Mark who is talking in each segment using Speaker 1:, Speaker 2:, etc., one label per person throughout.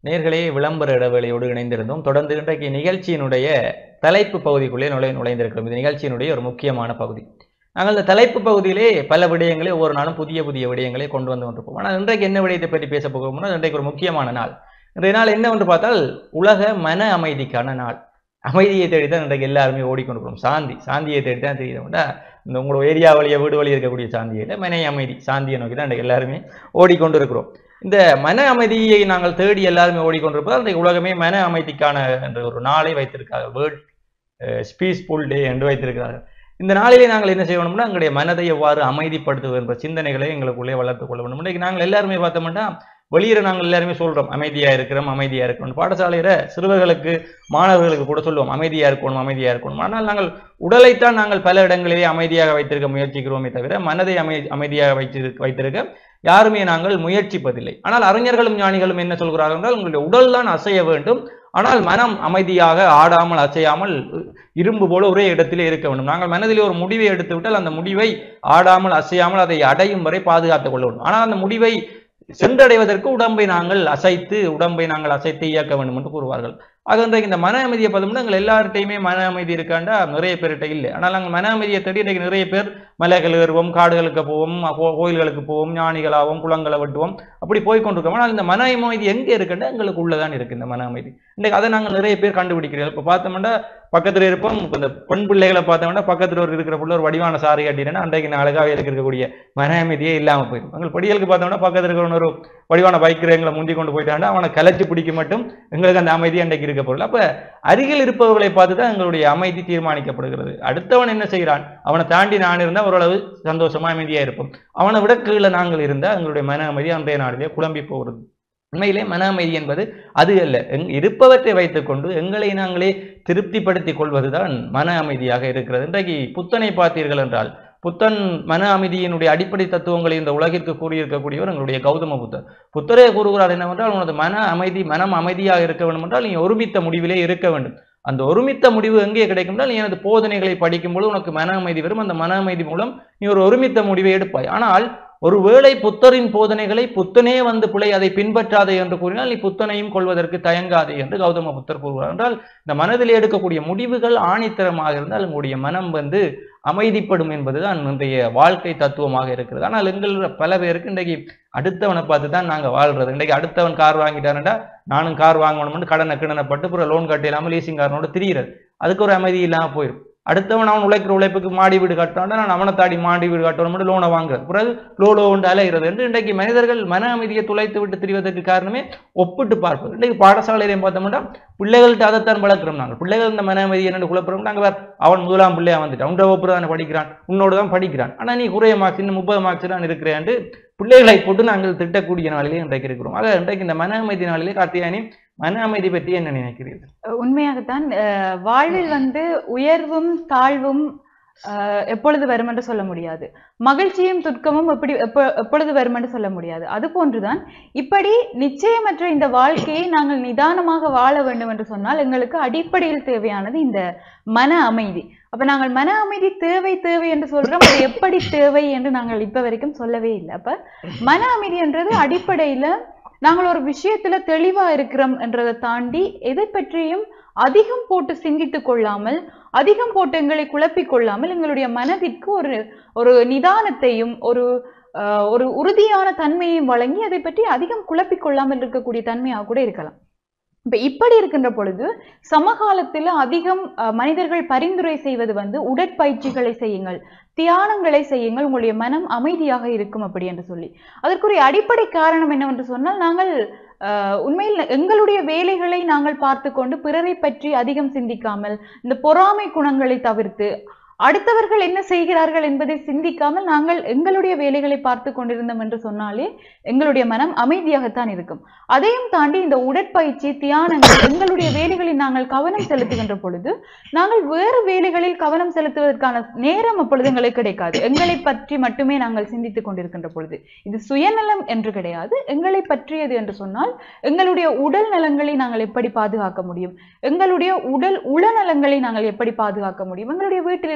Speaker 1: நேர்களே விளம்பர இடைவேளையோடு இணைந்திருந்தோம் தொடர்ந்து இன்றைக்கு நிகழ்ச்சியினுடைய தலைப்பு பகுதிக்குள்ளே நுழை நுழைந்திருக்கிறோம் இது நிகழ்ச்சியினுடைய ஒரு முக்கியமான பகுதி நாங்கள் இந்த தலைப்பு பகுதியிலே பல விடயங்களை ஒவ்வொரு நாளும் புதிய புதிய விடயங்களை கொண்டு வந்து கொண்டிருப்போம் ஆனால் இன்றைக்கு என்ன விடயத்தை பற்றி பேச போகிறோம்னா இன்றைக்கு ஒரு முக்கியமான நாள் இன்றைய நாள் என்ன என்று பார்த்தால் உலக மன அமைதிக்கான நாள் அமைதியை தேடி தான் இன்றைக்கு எல்லாருமே ஓடிக்கொண்டிருக்கிறோம் சாந்தி சாந்தியை தேடி தான் தெரியுதுண்டா இந்த உங்களோட ஏரியா வழியா வீடு வழி இருக்கக்கூடிய சாந்தியில் மன அமைதி சாந்தியை நோக்கி தான் இன்றைக்கு எல்லாருமே ஓடிக்கொண்டிருக்கிறோம் இந்த மன அமைதியை நாங்கள் தேடி எல்லாருமே ஓடிக்கொண்டிருப்பதால் இன்றைக்கு உலகமே மன அமைதிக்கான என்ற ஒரு நாளை வைத்திருக்கிறார்கள் வேர்ல்ட் ஸ்பீஸ்ஃபுல் டே என்று வைத்திருக்கிறார்கள் இந்த நாளிலே நாங்கள் என்ன செய்யணும்னா எங்களுடைய மனதை எவ்வாறு அமைதிப்படுத்துவது என்ற சிந்தனைகளை எங்களுக்குள்ளே வளர்த்துக் கொள்ள வேண்டும் இன்றைக்கு நாங்கள் எல்லாருமே பார்த்தோம்னா வெளியில நாங்கள் எல்லாருமே சொல்றோம் அமைதியா இருக்கிறோம் அமைதியா இருக்கணும் பாடசாலையில சிறுவர்களுக்கு மாணவர்களுக்கு கூட சொல்லுவோம் அமைதியா இருக்கணும் அமைதியா இருக்கணும் ஆனால் நாங்கள் உடலைத்தான் நாங்கள் பல இடங்களிலே அமைதியாக வைத்திருக்க முயற்சிக்கிறோமே தவிர மனதை அமை அமைதியாக வைத்திருக்க வைத்திருக்க யாருமே நாங்கள் முயற்சிப்பதில்லை ஆனால் அறிஞர்களும் ஞானிகளும் என்ன சொல்கிறார்கள் என்றால் உங்களுடைய உடல் தான் அசைய வேண்டும் ஆனால் மனம் அமைதியாக ஆடாமல் அசையாமல் இரும்பு போல ஒரே இடத்திலே இருக்க வேண்டும் நாங்கள் மனதிலே ஒரு முடிவை எடுத்து விட்டால் அந்த முடிவை ஆடாமல் அசையாமல் அதை அடையும் வரை பாதுகாத்துக் கொள்ள வேண்டும் ஆனால் அந்த முடிவை சென்றடைவதற்கு உடம்பை நாங்கள் அசைத்து உடம்பை நாங்கள் அசைத்து இயக்க வேண்டும் என்று கூறுவார்கள் ஆக இன்றைக்கு இந்த மன அமைதியை பார்த்தோம்னா எங்கள் எல்லார்ட்டையுமே மன அமைதி இருக்காண்டா நிறைய பேர்கிட்ட இல்லை ஆனால் நாங்கள் மன அமைதியை தேடி இன்றைக்கு நிறைய பேர் மலைகள் ஏறுவோம் காடுகளுக்கு போவோம் கோ- கோயில்களுக்கு போவோம் ஞானிகளாகவும் குளங்களை வெட்டுவோம் அப்படி போய் கொண்டிருக்கோம் ஆனால் இந்த மன அமைதி எங்கே இருக்குன்னா எங்களுக்கு உள்ளதான் இருக்கு இந்த மன அமைதி இன்றைக்கு அதை நாங்கள் நிறைய பேர் கண்டுபிடிக்கிறோம் இப்போ பார்த்தோம்னா பக்கத்துல இருப்போம் இப்ப இந்த பெண் பிள்ளைகளை பார்த்தோம்னா பக்கத்துல ஒரு இருக்கிற புள்ள ஒரு வடிவான சாரி கட்டினா அன்றைக்கு நான் அழகாக இருக்கக்கூடிய மன அமைதியே இல்லாம போயிடும் எங்கள் படிகளுக்கு பார்த்தோம்னா பக்கத்துல இருக்கிற ஒரு வடிவான பைக்கர் எங்களை முந்தி கொண்டு போயிட்டாண்டா அவனை கலைச்சு பிடிக்க மட்டும் எங்களுக்கு அந்த அமைதி அன்றைக்கு இருக்க பொருள் அப்ப அருகில் இருப்பவர்களை பார்த்து தான் எங்களுடைய அமைதி தீர்மானிக்கப்படுகிறது அடுத்தவன் என்ன செய்கிறான் அவனை தாண்டி நான் இருந்தால் ஓரளவு சந்தோஷமா அமைதியா இருப்போம் அவனை விட கீழே நாங்கள் இருந்தால் எங்களுடைய மன அமைதி அன்றைய நாளிலே குழம்பி போகிறது உண்மையிலே மன அமைதி என்பது அது அல்ல எங் இருப்பவற்றை வைத்துக்கொண்டு எங்களை நாங்களே திருப்திப்படுத்திக் கொள்வதுதான் மன அமைதியாக இருக்கிறது இன்றைக்கு புத்தனை பார்த்தீர்கள் என்றால் புத்தன் மன அமைதியினுடைய அடிப்படை தத்துவங்களை இந்த உலகிற்கு கூறியிருக்கக்கூடியவர் எங்களுடைய கௌதம புத்தர் புத்தரே கூறுகிறார் என்னவென்றால் உனது மன அமைதி மனம் அமைதியாக இருக்க வேண்டும் என்றால் நீ ஒருமித்த முடிவிலே இருக்க வேண்டும் அந்த ஒருமித்த முடிவு எங்கே கிடைக்கும் என்றால் நீ எனது போதனைகளை படிக்கும்போது உனக்கு மன அமைதி வரும் அந்த மன அமைதி மூலம் நீ ஒரு ஒருமித்த முடிவை எடுப்பாய் ஆனால் ஒருவேளை புத்தரின் போதனைகளை புத்தனே வந்து பிழை அதை பின்பற்றாதே என்று கூறினால் நீ புத்தனையும் கொள்வதற்கு தயங்காதே என்று கௌதம புத்தர் கூறுகிறார் என்றால் இந்த மனதில் எடுக்கக்கூடிய முடிவுகள் ஆணித்தரமாக இருந்தால் உங்களுடைய மனம் வந்து அமைதிப்படும் என்பதுதான் இன்றைய வாழ்க்கை தத்துவமாக இருக்கிறது ஆனால் எங்கள் பல பேருக்கு இன்றைக்கு அடுத்தவனை பார்த்து தான் நாங்கள் வாழ்றது இன்றைக்கு அடுத்தவன் கார் வாங்கிட்டாருண்டா நானும் கார் வாங்கணும்னு கடனை கிடனப்பட்டு அப்புறம் லோன் கட்ட இல்லாமல் லீசிங் காரனோட திரியிறது அதுக்கு ஒரு அமைதி இல்லாமல் போயிடும் அடுத்தவன் அவன் உழைக்கிற உழைப்புக்கு மாடி வீடு கட்டுறான்டா நான் அவனை தாடி மாடி வீடு கட்டணும் லோனை வாங்குறது பிறகு லோலோ உண்டு அலைகிறது என்று இன்றைக்கு மனிதர்கள் மன அமைதியை துளைத்து விட்டு திரிவதற்கு காரணமே ஒப்பிட்டு பார்ப்பது இன்றைக்கு பாடசாலையிலையும் பார்த்தோம்னா பிள்ளைகள்கிட்ட அதைத்தான் வளர்க்குறோம் நாங்கள் பிள்ளைகள் இந்த மன அமைதி என்னென்னு குழப்பறோம் நாங்கள் வேற அவன் முதலாம் பிள்ளையா வந்துட்டான் உண்ட வகுப்பு தானே படிக்கிறான் உன்னோட தான் படிக்கிறான் ஆனால் நீ குறைய மார்க்ஸ் இன்னும் முப்பது மார்க்ஸ் தான் இருக்கிறேன் பிள்ளைகளை போட்டு நாங்கள் திட்டக்கூடிய நாளிலே இன்றைக்கு இருக்கிறோம் ஆக இன்றைக்கு இந்த மன அமைதி நாளிலே கார்த்தியானி மன அமைதி பற்றி என்ன நினைக்கிறீர்கள்
Speaker 2: உண்மையாகத்தான் அஹ், வாழ்வில் வந்து உயர்வும் தாழ்வும் அஹ், எப்பொழுது வரும் என்று சொல்ல முடியாது மகிழ்ச்சியும் துக்கமும் எப்படி எப்ப- எப்பொழுது வரும் என்று சொல்ல முடியாது அது போன்றுதான் இப்படி நிச்சயமற்ற இந்த வாழ்க்கையை நாங்கள் நிதானமாக வாழ வேண்டும் என்று சொன்னால் எங்களுக்கு அடிப்படையில் தேவையானது இந்த மன அமைதி அப்ப நாங்கள் மன அமைதி தேவை தேவை என்று சொல்றோம் அது எப்படி தேவை என்று நாங்கள் இப்ப வரைக்கும் சொல்லவே இல்லை அப்ப மன அமைதி என்றது அடிப்படையில நாங்கள் ஒரு விஷயத்துல தெளிவா இருக்கிறோம் என்றதை தாண்டி எதை பற்றியும் அதிகம் போட்டு சிந்தித்துக் கொள்ளாமல் அதிகம் போட்டு எங்களை குழப்பிக் கொள்ளாமல் எங்களுடைய மனதிற்கு ஒரு ஒரு நிதானத்தையும் ஒரு ஆஹ், ஒரு உறுதியான தன்மையையும் வழங்கி அதை பற்றி அதிகம் குழப்பிக் கொள்ளாமல் இருக்கக்கூடிய தன்மையாக கூட இருக்கலாம் இப்ப இப்படி இருக்கின்ற பொழுது சமகாலத்தில் அதிகம் அஹ், மனிதர்கள் பரிந்துரை செய்வது வந்து உடற்பயிற்சிகளை செய்யுங்கள் தியானங்களை செய்யுங்கள் உங்களுடைய மனம் அமைதியாக இருக்கும் அப்படி என்று சொல்லி அதற்குரிய அடிப்படை காரணம் என்னவென்று சொன்னால் நாங்கள் ஆஹ், உண்மையில் எங்களுடைய வேலைகளை நாங்கள் பார்த்து கொண்டு பிறரை பற்றி அதிகம் சிந்திக்காமல் இந்த பொறாமை குணங்களை தவிர்த்து அடுத்தவர்கள் என்ன செய்கிறார்கள் என்பதை சிந்திக்காமல் நாங்கள் எங்களுடைய வேலைகளை பார்த்து கொண்டிருந்தோம் என்று சொன்னாலே எங்களுடைய மனம் அமைதியாகத்தான் இருக்கும் அதையும் தாண்டி இந்த உடற்பயிற்சி தியானங்கள் எங்களுடைய வேலைகளில் நாங்கள் கவனம் செலுத்துகின்ற பொழுது நாங்கள் வேறு வேலைகளில் கவனம் செலுத்துவதற்கான நேரம் அப்பொழுது எங்களுக்கு கிடைக்காது எங்களை பற்றி மட்டுமே நாங்கள் சிந்தித்துக் கொண்டிருக்கின்ற பொழுது இது சுயநலம் என்று கிடையாது எங்களை பற்றியது என்று சொன்னால் எங்களுடைய உடல் நலங்களை நாங்கள் எப்படி பாதுகாக்க முடியும் எங்களுடைய உடல் உளநலங்களை நாங்கள் எப்படி பாதுகாக்க முடியும் எங்களுடைய வீட்டில்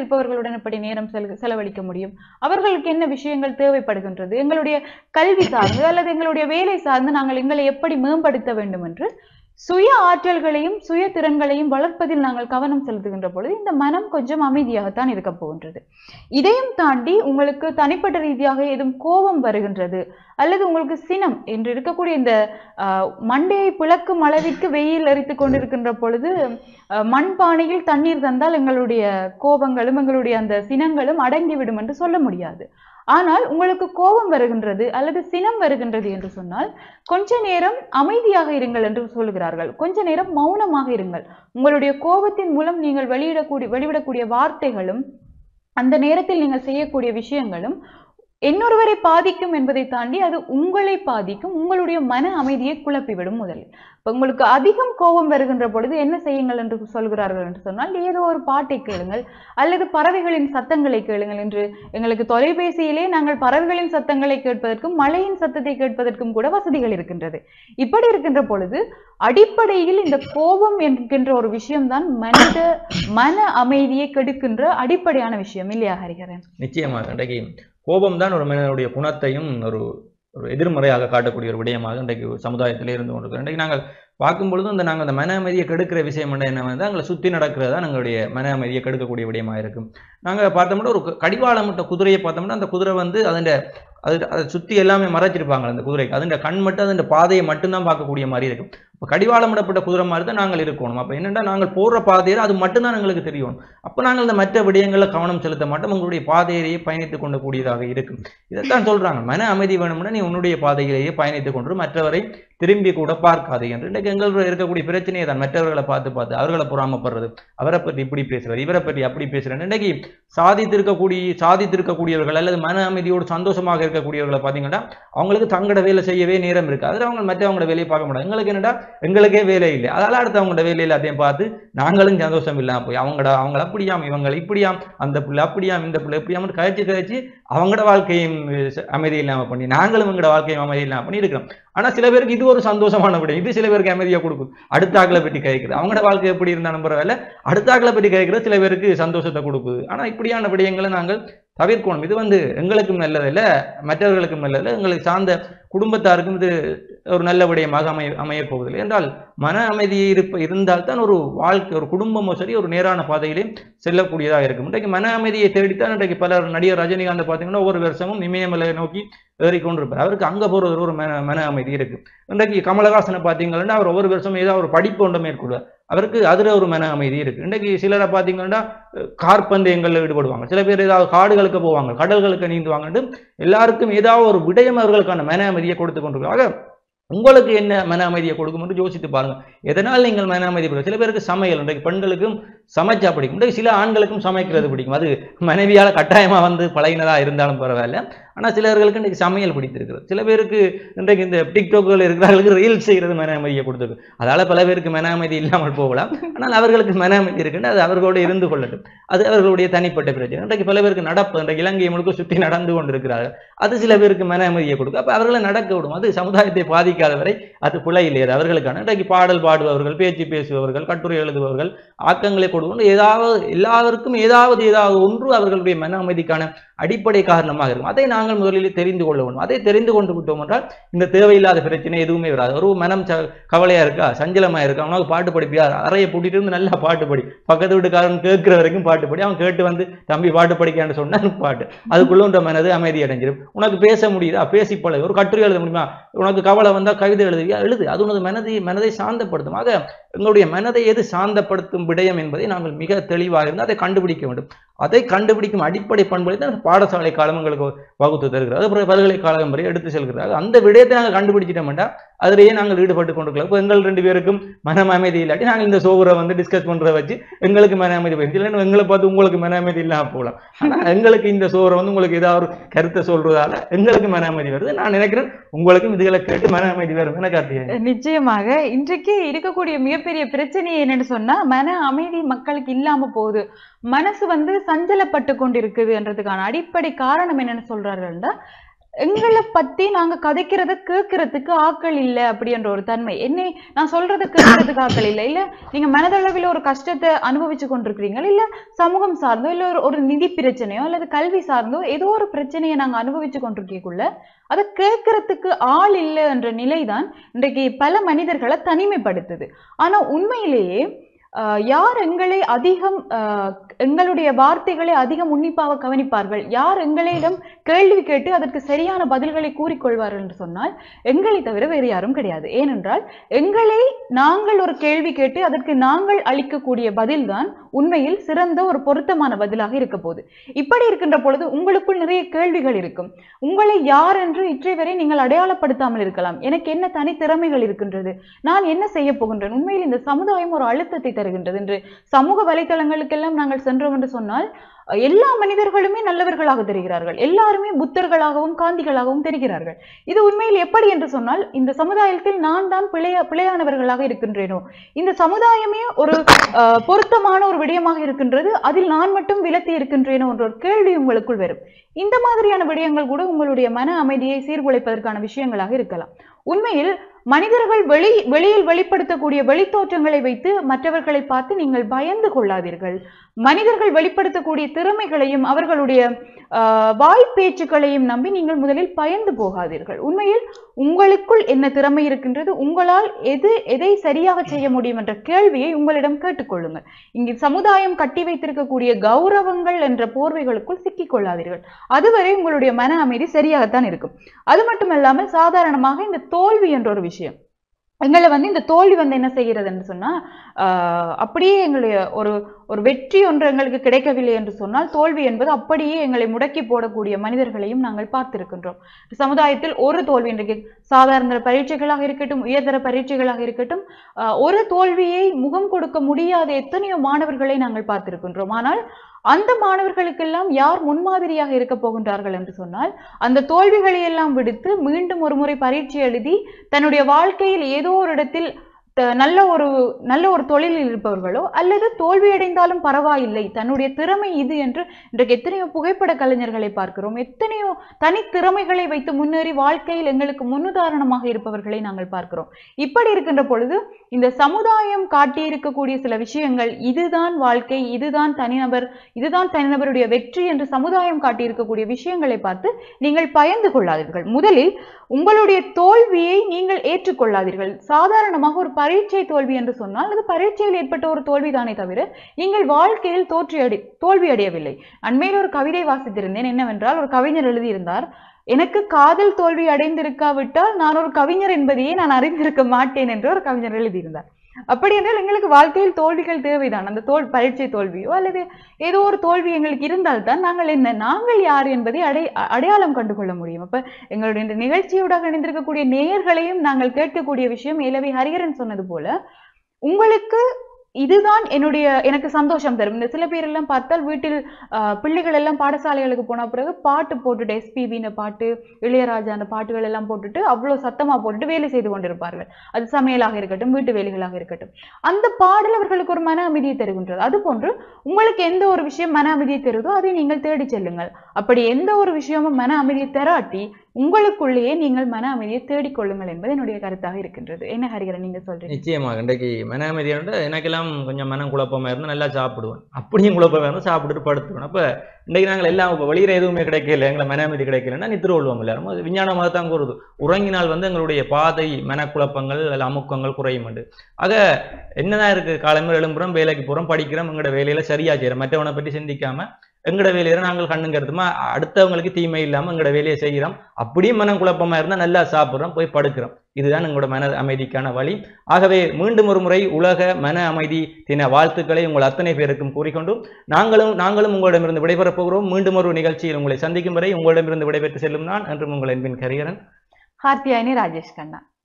Speaker 2: இருப்பவர்களுடன் எப்படி நேரம் செல- செலவழிக்க முடியும் அவர்களுக்கு என்ன விஷயங்கள் தேவைப்படுகின்றது எங்களுடைய கல்வி சார்ந்து அல்லது எங்களுடைய வேலை சார்ந்து நாங்கள் எங்களை எப்படி மேம்படுத்த வேண்டும் என்று சுய ஆற்றல்களையும் சுய திறன்களையும் வளர்ப்பதில் நாங்கள் கவனம் செலுத்துகின்ற பொழுது இந்த மனம் கொஞ்சம் அமைதியாகத்தான் இருக்க போகின்றது இதையும் தாண்டி உங்களுக்கு தனிப்பட்ட ரீதியாக ஏதும் கோபம் வருகின்றது அல்லது உங்களுக்கு சினம் என்று இருக்கக்கூடிய இந்த ஆஹ், மண்டையை பிளக்கும் அளவிற்கு வெயில் எரித்து கொண்டிருக்கின்ற பொழுது ஆஹ், மண்பானையில் தண்ணீர் தந்தால் எங்களுடைய கோபங்களும் எங்களுடைய அந்த சினங்களும் அடங்கிவிடும் என்று சொல்ல முடியாது ஆனால் உங்களுக்கு கோபம் வருகின்றது அல்லது சினம் வருகின்றது என்று சொன்னால் கொஞ்ச நேரம் அமைதியாக இருங்கள் என்று சொல்கிறார்கள் கொஞ்ச நேரம் மௌனமாக இருங்கள் உங்களுடைய கோபத்தின் மூலம் நீங்கள் வெளியிடக்கூடிய வெளிவிடக்கூடிய வார்த்தைகளும் அந்த நேரத்தில் நீங்கள் செய்யக்கூடிய விஷயங்களும் இன்னொருவரை பாதிக்கும் என்பதை தாண்டி அது உங்களை பாதிக்கும் உங்களுடைய மன அமைதியை குழப்பிவிடும் முதலில் இப்ப உங்களுக்கு அதிகம் கோபம் வருகின்ற பொழுது என்ன செய்யுங்கள் என்று சொல்கிறார்கள் என்று சொன்னால் ஏதோ ஒரு பாட்டை கேளுங்கள் அல்லது பறவைகளின் சத்தங்களை கேளுங்கள் என்று எங்களுக்கு தொலைபேசியிலே நாங்கள் பறவைகளின் சத்தங்களை கேட்பதற்கும் மழையின் சத்தத்தை கேட்பதற்கும் கூட வசதிகள் இருக்கின்றது இப்படி இருக்கின்ற பொழுது அடிப்படையில் இந்த கோபம் என்கின்ற ஒரு விஷயம்தான் மனித மன அமைதியை கெடுக்கின்ற அடிப்படையான விஷயம் இல்லையா ஹரிஹரன்
Speaker 1: நிச்சயமாக இன்றைக்கு கோபம் தான் ஒரு மனிதனுடைய குணத்தையும் ஒரு ஒரு எதிர்மறையாக காட்டக்கூடிய ஒரு விடயமாக இன்றைக்கு சமுதாயத்திலே இருந்து கொண்டிருக்கிறோம் இன்றைக்கு நாங்கள் பார்க்கும் பொழுது இந்த நாங்கள் அந்த மன அமைதியை கெடுக்கிற விஷயம் என்ன என்ன வந்து எங்களை சுற்றி நடக்கிறது தான் எங்களுடைய மன அமைதியை கெடுக்கக்கூடிய விடயமாக இருக்கும் நாங்கள் பார்த்தோம்னா ஒரு கடிவாளம் விட்ட குதிரையை பார்த்தோம்னா அந்த குதிரை வந்து அதன் அது அதை சுற்றி எல்லாமே மறைச்சிருப்பாங்க அந்த குதிரைக்கு அதன் கண் மட்டும் அதன் பாதையை மட்டும்தான் பார்க்கக்கூடிய மாதிரி இருக்கும் இப்போ கடிவாளமிடப்பட்ட குதிரை மாதிரி தான் நாங்கள் இருக்கணும் அப்போ என்னென்னா நாங்கள் போடுற பாதையில் அது மட்டும்தான் எங்களுக்கு தெரியும் அப்போ நாங்கள் இந்த மற்ற விடயங்களில் கவனம் செலுத்த மாட்டோம் உங்களுடைய பாதையிலேயே பயணித்துக் கொண்டு கூடியதாக இருக்கும் இதைத்தான் சொல்றாங்க மன அமைதி வேணும்னா நீ உன்னுடைய பாதையிலேயே பயணித்துக் கொண்டு மற்றவரை திரும்பி கூட பார்க்காது என்று இன்றைக்கு எங்களுக்கு இருக்கக்கூடிய பிரச்சனையை தான் மற்றவர்களை பார்த்து பார்த்து அவர்களை பொறாமப்படுறது அவரை பற்றி இப்படி பேசுறது இவரை பற்றி அப்படி பேசுறது இன்றைக்கு சாதித்திருக்கக்கூடிய சாதித்திருக்கக்கூடியவர்கள் அல்லது மன அமைதியோடு சந்தோஷமாக இருக்கக்கூடியவர்களை பார்த்தீங்கன்னா அவங்களுக்கு தங்களோட வேலை செய்யவே நேரம் இருக்கு அதில் அவங்க மற்றவங்களோட வேலையை பார்க்க மாட்டாங்க எங்களுக்கு என்னடா எங்களுக்கே வேலை இல்லை அதனால அடுத்து அவங்களோட வேலை எல்லாத்தையும் பார்த்து நாங்களும் சந்தோஷம் இல்லாம போய் அவங்களோட அவங்கள அப்படியாம் இவங்க இப்படியாம் அந்த பிள்ளை அப்படியாம் இந்த பிள்ளை இப்படியாம் கழிச்சு கழிச்சு அவங்களோட வாழ்க்கையும் அஹ், அமைதி இல்லாம பண்ணி நாங்களும் எங்களோட வாழ்க்கையும் அமைதி இல்லாம பண்ணி இருக்கிறோம் ஆனா சில பேருக்கு இது ஒரு சந்தோஷமான விடயம் இது சில பேருக்கு அமைதியா கொடுக்கும் அடுத்த ஆக்களை பற்றி கேட்குது அவங்களோட வாழ்க்கை எப்படி இருந்தாலும் பரவாயில்ல அடுத்த ஆக்களை பற்றி கேட்குறது சில பேருக்கு சந்தோஷத்தை கொடுக்குது ஆனா இப்படியான விடயங்களை நாங்கள் தவிர்க்கணும் இது வந்து எங்களுக்கும் நல்லதில்லை மற்றவர்களுக்கும் நல்லதில்லை எங்களுக்கு சார்ந்த குடும்பத்தாருக்கும் இது ஒரு நல்ல விடயமாக அமைய அமையப் போவதில்லை என்றால் மன அமைதி இருப்ப இருந்தால் தான் ஒரு வாழ்க்கை ஒரு குடும்பமோ சரி ஒரு நேரான பாதையிலே செல்லக்கூடியதாக இருக்கும் இன்றைக்கு மன அமைதியை தேடித்தான் இன்றைக்கு பலர் நடிகர் ரஜினிகாந்த் பார்த்தீங்கன்னா ஒவ்வொரு வருஷமும் இமயமலை நோக்கி ஏறிக்கொண்டிருப்பார் அவருக்கு அங்கே போகிறது ஒரு மன மன அமைதி இருக்கு இன்றைக்கு கமலஹாசனை பார்த்தீங்கன்னா அவர் ஒவ்வொரு வருஷமும் ஏதாவது ஒரு படிப்பு ஒன்றை மேற்கொள்வார் அவருக்கு அதில் ஒரு மன அமைதி இருக்கு இன்றைக்கு சிலரை பார்த்தீங்கன்னா கார்பந்தயங்களில் ஈடுபடுவாங்க சில பேர் ஏதாவது காடுகளுக்கு போவாங்க கடல்களுக்கு நீந்துவாங்கன்ட்டு எல்லாருக்கும் ஏதாவது ஒரு விடயம் அவர்களுக்கான மன அமைதியை கொடுத்து கொண்டிருக்காங்க ஆக உங்களுக்கு என்ன மன அமைதியை கொடுக்கும் என்று யோசித்து பாருங்க எதனால் நீங்கள் மன அமைதி பிடிக்கும் சில பேருக்கு சமையல் இன்றைக்கு பெண்களுக்கும் சமைச்சா பிடிக்கும் இன்றைக்கு சில ஆண்களுக்கும் சமைக்கிறது பிடிக்கும் அது மனைவியால் கட்டாயமாக வந்து பழகினதா இருந்தாலும் பரவாயில்ல ஆனால் சிலர்களுக்கு இன்றைக்கு சமையல் பிடித்திருக்கிறது சில பேருக்கு இன்றைக்கு இந்த டிக்டாக்குகள் இருக்கிறவர்களுக்கு ரீல்ஸ் செய்கிறது மன அமைதியை கொடுத்துருக்கு அதால பல பேருக்கு மன அமைதி இல்லாமல் போகலாம் ஆனால் அவர்களுக்கு மன அமைதி இருக்குன்னு அது அவர்களோடு இருந்து கொள்ளட்டும் அது அவர்களுடைய தனிப்பட்ட பிரச்சனை இன்றைக்கு பல பேருக்கு நடப்பு இன்றைக்கு இலங்கை முழுக்க சுற்றி நடந்து கொண்டிருக்கிறார்கள் அது சில பேருக்கு மன அமைதியை கொடுக்கும் அப்போ அவர்களை நடக்க விடும் அது சமுதாயத்தை பாதிக்காத வரை அது பிழை இல்லை அது அவர்களுக்கான இன்றைக்கு பாடல் பாடுபவர்கள் பேச்சு பேசுபவர்கள் கட்டுரை எழுதுபவர்கள் ஆக்கங்களை கொடுக்கணும் ஏதாவது எல்லாருக்கும் ஏதாவது ஏதாவது ஒன்று அவர்களுடைய மன அமைதிக்கான அடிப்படை காரணமாக இருக்கும் அதை நாங்கள் முதலில் தெரிந்து கொள்ள வேண்டும் அதை தெரிந்து கொண்டு விட்டோம் என்றால் இந்த தேவையில்லாத பிரச்சனை எதுவுமே வராது ஒரு மனம் ச கவலையா இருக்கா சஞ்சலமா இருக்கா அவனுக்கு பாட்டு படிப்பியா அறையை பூட்டிட்டு இருந்து நல்லா பாட்டு படி பக்கத்து வீட்டுக்காரன் கேட்கிற வரைக்கும் பாட்டு படி அவன் கேட்டு வந்து தம்பி பாட்டு படிக்கான்னு சொன்னா பாட்டு அதுக்குள்ள உன்ற மனது அமைதி அடைஞ்சிடும் உனக்கு பேச முடியுதா பேசி பழகு ஒரு கட்டுரை எழுத முடியுமா உனக்கு கவலை வந்தா கவிதை எழுதுவியா எழுது அது உனது மனதை மனதை சாந்தப்படுத்தும் ஆக எங்களுடைய மனதை எது சாந்தப்படுத்தும் விடயம் என்பதை நாங்கள் மிக தெளிவாக இருந்து அதை கண்டுபிடிக்க வேண்டும் அதை கண்டுபிடிக்கும் அடிப்படை பண்புகளை தான் பாடசாலை காலம் எங்களுக்கு வகுத்து தருகிறது அப்புறம் பல்கலைக்கழகம் வரை எடுத்து செல்கிறார்கள் அந்த விடயத்தை நாங்கள் கண்டுபிடிச்சிட்டோம்டா அதிலேயே நாங்கள் ஈடுபட்டு கொண்டிருக்கலாம் இப்போ எங்கள் ரெண்டு பேருக்கும் மன அமைதி இல்லாட்டி நாங்கள் இந்த சோகரை வந்து டிஸ்கஸ் பண்றதை வச்சு எங்களுக்கு மன அமைதி போயிடுச்சு இல்லைன்னா எங்களை பார்த்து உங்களுக்கு மன அமைதி இல்லாம போகலாம் ஆனா எங்களுக்கு இந்த சோரை வந்து உங்களுக்கு ஏதாவது ஒரு கருத்தை சொல்றதால எங்களுக்கு மன அமைதி வருது நான் நினைக்கிறேன் உங்களுக்கும் இதுகளை கேட்டு மன அமைதி வரும் என்ன கார்த்திகை
Speaker 2: நிச்சயமாக இன்றைக்கு இருக்கக்கூடிய மிகப்பெரிய பிரச்சனை என்னன்னு சொன்னா மன அமைதி மக்களுக்கு இல்லாம போகுது மனசு வந்து சஞ்சலப்பட்டு கொண்டிருக்குது என்றதுக்கான அடிப்படை காரணம் என்னன்னு சொல்றாருன்னா எங்களை பத்தி நாங்க கதைக்கிறத கேட்கறதுக்கு ஆட்கள் இல்ல அப்படின்ற ஒரு தன்மை என்னை நான் சொல்றத கேட்கறதுக்கு ஆட்கள் இல்ல இல்ல நீங்க மனதளவில் ஒரு கஷ்டத்தை அனுபவிச்சு கொண்டிருக்கிறீங்க இல்ல சமூகம் சார்ந்தோ இல்ல ஒரு ஒரு நிதி பிரச்சனையோ அல்லது கல்வி சார்ந்தோ ஏதோ ஒரு பிரச்சனையை நாங்க அனுபவிச்சு கொண்டிருக்கக்குள்ள அதை கேட்கறதுக்கு ஆள் இல்லை என்ற நிலைதான் இன்றைக்கு பல மனிதர்களை தனிமைப்படுத்துது ஆனா உண்மையிலேயே ஆஹ் யார் எங்களை அதிகம் ஆஹ் எங்களுடைய வார்த்தைகளை அதிகம் உன்னிப்பாக கவனிப்பார்கள் யார் எங்களிடம் கேள்வி கேட்டு அதற்கு சரியான பதில்களை கூறிக்கொள்வார்கள் என்று சொன்னால் எங்களை தவிர வேறு யாரும் கிடையாது ஏனென்றால் எங்களை நாங்கள் ஒரு கேள்வி கேட்டு அதற்கு நாங்கள் அளிக்கக்கூடிய பதில்தான் உண்மையில் சிறந்த ஒரு பொருத்தமான பதிலாக இருக்க போகுது இப்படி இருக்கின்ற பொழுது உங்களுக்குள் நிறைய கேள்விகள் இருக்கும் உங்களை யார் என்று இற்றை வரை நீங்கள் அடையாளப்படுத்தாமல் இருக்கலாம் எனக்கு என்ன தனித்திறமைகள் இருக்கின்றது நான் என்ன செய்ய போகின்றேன் உண்மையில் இந்த சமுதாயம் ஒரு அழுத்தத்தை தருகின்றது என்று சமூக வலைத்தளங்களுக்கெல்லாம் நாங்கள் சென்றோம் என்று சொன்னால் அஹ், எல்லா மனிதர்களுமே நல்லவர்களாக தெரிகிறார்கள் எல்லாருமே புத்தர்களாகவும் காந்திகளாகவும் தெரிகிறார்கள் இது உண்மையில் எப்படி என்று சொன்னால் இந்த சமுதாயத்தில் நான் தான் பிழைய பிழையானவர்களாக இருக்கின்றேனோ இந்த சமுதாயமே ஒரு அஹ், பொருத்தமான ஒரு விடயமாக இருக்கின்றது அதில் நான் மட்டும் விலத்தி இருக்கின்றேனோ என்ற ஒரு கேள்வி உங்களுக்குள் வரும் இந்த மாதிரியான விடயங்கள் கூட உங்களுடைய மன அமைதியை சீர்குலைப்பதற்கான விஷயங்களாக இருக்கலாம் உண்மையில் மனிதர்கள் வெளி வெளியில் வெளிப்படுத்தக்கூடிய வெளித்தோற்றங்களை வைத்து மற்றவர்களை பார்த்து நீங்கள் பயந்து கொள்ளாதீர்கள் மனிதர்கள் வெளிப்படுத்தக்கூடிய திறமைகளையும் அவர்களுடைய ஆஹ், வாய்ப்பேச்சுக்களையும் நம்பி நீங்கள் முதலில் பயந்து போகாதீர்கள் உண்மையில் உங்களுக்குள் என்ன திறமை இருக்கின்றது உங்களால் எது எதை சரியாக செய்ய முடியும் என்ற கேள்வியை உங்களிடம் கேட்டுக்கொள்ளுங்கள் இங்கு சமுதாயம் கட்டி வைத்திருக்கக்கூடிய கௌரவங்கள் என்ற போர்வைகளுக்குள் சிக்கிக் கொள்ளாதீர்கள் அதுவரை உங்களுடைய மன அமைதி சரியாகத்தான் இருக்கும் அது மட்டுமல்லாமல் சாதாரணமாக இந்த தோல்வி என்ற ஒரு விஷயம் எங்களை வந்து இந்த தோல்வி வந்து என்ன செய்கிறது என்று சொன்னா ஆஹ், அப்படியே எங்களுடைய ஒரு ஒரு வெற்றி ஒன்று எங்களுக்கு கிடைக்கவில்லை என்று சொன்னால் தோல்வி என்பது அப்படியே எங்களை முடக்கி போடக்கூடிய மனிதர்களையும் நாங்கள் பார்த்திருக்கின்றோம் சமுதாயத்தில் ஒரு தோல்வி இன்றைக்கு சாதாரண பரீட்சைகளாக இருக்கட்டும் உயர்தர பரீட்சைகளாக இருக்கட்டும் ஆஹ், ஒரு தோல்வியை முகம் கொடுக்க முடியாத எத்தனையோ மாணவர்களை நாங்கள் பார்த்திருக்கின்றோம் ஆனால் அந்த மாணவர்களுக்கெல்லாம் யார் முன்மாதிரியாக இருக்க போகின்றார்கள் என்று சொன்னால் அந்த தோல்விகளை எல்லாம் விடுத்து மீண்டும் ஒரு முறை பரீட்சை எழுதி தன்னுடைய வாழ்க்கையில் ஏதோ ஒரு இடத்தில் த- நல்ல ஒரு நல்ல ஒரு தொழிலில் இருப்பவர்களோ அல்லது தோல்வியடைந்தாலும் பரவாயில்லை தன்னுடைய திறமை இது என்று இன்றைக்கு எத்தனையோ புகைப்பட கலைஞர்களை பார்க்கிறோம் எத்தனையோ தனித்திறமைகளை வைத்து முன்னேறி வாழ்க்கையில் எங்களுக்கு முன்னுதாரணமாக இருப்பவர்களை நாங்கள் பார்க்கிறோம் இப்படி இருக்கின்ற பொழுது இந்த சமுதாயம் காட்டியிருக்கக்கூடிய சில விஷயங்கள் இதுதான் வாழ்க்கை இதுதான் தனிநபர் இதுதான் தனிநபருடைய வெற்றி என்று சமுதாயம் காட்டியிருக்கக்கூடிய விஷயங்களை பார்த்து நீங்கள் பயந்து கொள்ளாதீர்கள் முதலில் உங்களுடைய தோல்வியை நீங்கள் ஏற்றுக்கொள்ளாதீர்கள் சாதாரணமாக ஒரு பரீட்சை தோல்வி என்று சொன்னால் அது பரீட்சையில் ஏற்பட்ட ஒரு தோல்விதானே தவிர நீங்கள் வாழ்க்கையில் தோற்றி அடை தோல்வி அடையவில்லை அண்மையில் ஒரு கவிதை வாசித்திருந்தேன் என்னவென்றால் ஒரு கவிஞர் எழுதியிருந்தார் எனக்கு காதல் தோல்வி அடைந்திருக்காவிட்டால் நான் ஒரு கவிஞர் என்பதையே நான் அறிந்திருக்க மாட்டேன் என்று ஒரு கவிஞர் எழுதியிருந்தார் அப்படி என்றால் எங்களுக்கு வாழ்க்கையில் தோல்விகள் தேவைதான் அந்த தோல் பரீட்சை தோல்வியோ அல்லது ஏதோ ஒரு தோல்வி எங்களுக்கு இருந்தால்தான் நாங்கள் என்ன நாங்கள் யார் என்பதை அடை அ- அடையாளம் கண்டுகொள்ள முடியும் அப்ப எங்களுடைய இந்த நிகழ்ச்சியோடாக இணைந்திருக்கக்கூடிய நேயர்களையும் நாங்கள் கேட்கக்கூடிய விஷயம் ஏலவி ஹரிஹரன் சொன்னது போல உங்களுக்கு இதுதான் என்னுடைய எனக்கு சந்தோஷம் தரும் இந்த சில பேர் எல்லாம் பார்த்தால் வீட்டில் ஆஹ், பிள்ளைகள் எல்லாம் பாடசாலைகளுக்கு போன பிறகு பாட்டு போட்டுட்டு எஸ்பிபின்னு பாட்டு இளையராஜா அந்த பாட்டுகள் எல்லாம் போட்டுட்டு அவ்வளவு சத்தமா போட்டுட்டு வேலை செய்து கொண்டிருப்பார்கள் அது சமையலாக இருக்கட்டும் வீட்டு வேலைகளாக இருக்கட்டும் அந்த பாடல் அவர்களுக்கு ஒரு மன அமைதியை தருகின்றது அது போன்று உங்களுக்கு எந்த ஒரு விஷயம் மன அமைதியை தருதோ அதை நீங்கள் தேடிச் செல்லுங்கள் அப்படி எந்த ஒரு விஷயமும் மன அமைதியை தராட்டி உங்களுக்குள்ளேயே நீங்கள் மன அமைதியை தேடிக்கொள்ளுங்கள் என்பது என்னுடைய கருத்தாக இருக்கின்றது என்ன ஹரிகரன் நீங்க சொல்றீங்க
Speaker 1: நிச்சயமாக இன்றைக்கு மன அமைதியோட எனக்கெல்லாம் கொஞ்சம் மனம் குழப்பமா இருந்து நல்லா சாப்பிடுவேன் அப்படியும் குழப்பமா இருந்து சாப்பிட்டுட்டு படுத்துருவேன் அப்ப இன்றைக்கு நாங்கள் எல்லாம் இப்போ வெளியில எதுவுமே கிடைக்கல எங்களை மன அமைதி கிடைக்கலன்னா நித்திர கொள்வோம் எல்லாரும் அது விஞ்ஞானமாக தான் கூறுது உறங்கினால் வந்து எங்களுடைய பாதை மனக்குழப்பங்கள் அல்ல அமுக்கங்கள் குறையும் உண்டு ஆக என்னதான் இருக்கு காலமே எழும்புறோம் வேலைக்கு போறோம் படிக்கிறோம் எங்களோட வேலையில சரியா செய்யறோம் மற்றவனை பற்றி சிந்திக்காம எங்களோட வேலையில நாங்கள் கண்ணும் கருத்துமா அடுத்தவங்களுக்கு தீமை இல்லாம எங்களோட வேலையை செய்கிறோம் அப்படியும் மனம் குழப்பமா இருந்தா நல்லா சாப்பிடுறோம் போய் படுக்கிறோம் இதுதான் எங்களோட மன அமைதிக்கான வழி ஆகவே மீண்டும் ஒரு முறை உலக மன அமைதி தின வாழ்த்துக்களை உங்கள் அத்தனை பேருக்கும் கூறிக்கொண்டு நாங்களும் நாங்களும் உங்களிடமிருந்து விடைபெறப் போகிறோம் மீண்டும் ஒரு நிகழ்ச்சியில் உங்களை சந்திக்கும் வரை உங்களிடமிருந்து விடைபெற்று செல்லும் நான் என்றும் உங்கள் அன்பின் கரியரன்
Speaker 2: கார்த்தியாயினி ராஜேஷ் கண்ணா